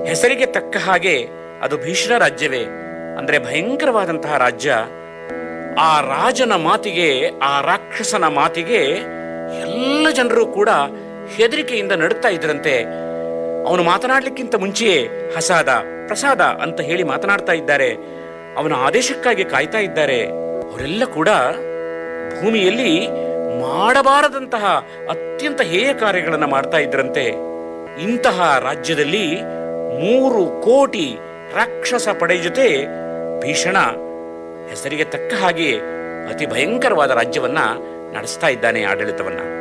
ಹೆಸರಿಗೆ ತಕ್ಕ ಹಾಗೆ ಅದು ಭೀಷಣ ರಾಜ್ಯವೇ ಅಂದ್ರೆ ಭಯಂಕರವಾದಂತಹ ರಾಜ್ಯ ಆ ರಾಜನ ಮಾತಿಗೆ ಆ ರಾಕ್ಷಸನ ಮಾತಿಗೆ ಎಲ್ಲ ಜನರು ಕೂಡ ಹೆದರಿಕೆಯಿಂದ ನಡುತ್ತಾ ಇದ್ರಂತೆ ಅವನು ಮಾತನಾಡ್ಲಿಕ್ಕಿಂತ ಮುಂಚೆಯೇ ಹಸಾದ ಪ್ರಸಾದ ಅಂತ ಹೇಳಿ ಮಾತನಾಡ್ತಾ ಇದ್ದಾರೆ ಅವನ ಆದೇಶಕ್ಕಾಗಿ ಕಾಯ್ತಾ ಇದ್ದಾರೆ ಅವರೆಲ್ಲ ಕೂಡ ಭೂಮಿಯಲ್ಲಿ ಮಾಡಬಾರದಂತಹ ಅತ್ಯಂತ ಹೇಯ ಕಾರ್ಯಗಳನ್ನು ಮಾಡ್ತಾ ಇದ್ರಂತೆ ಇಂತಹ ರಾಜ್ಯದಲ್ಲಿ ಮೂರು ಕೋಟಿ ರಾಕ್ಷಸ ಪಡೆ ಜೊತೆ ಭೀಷಣ ಹೆಸರಿಗೆ ತಕ್ಕ ಹಾಗೆ ಅತಿ ಭಯಂಕರವಾದ ರಾಜ್ಯವನ್ನ ನಡೆಸ್ತಾ ಇದ್ದಾನೆ ಆಡಳಿತವನ್ನ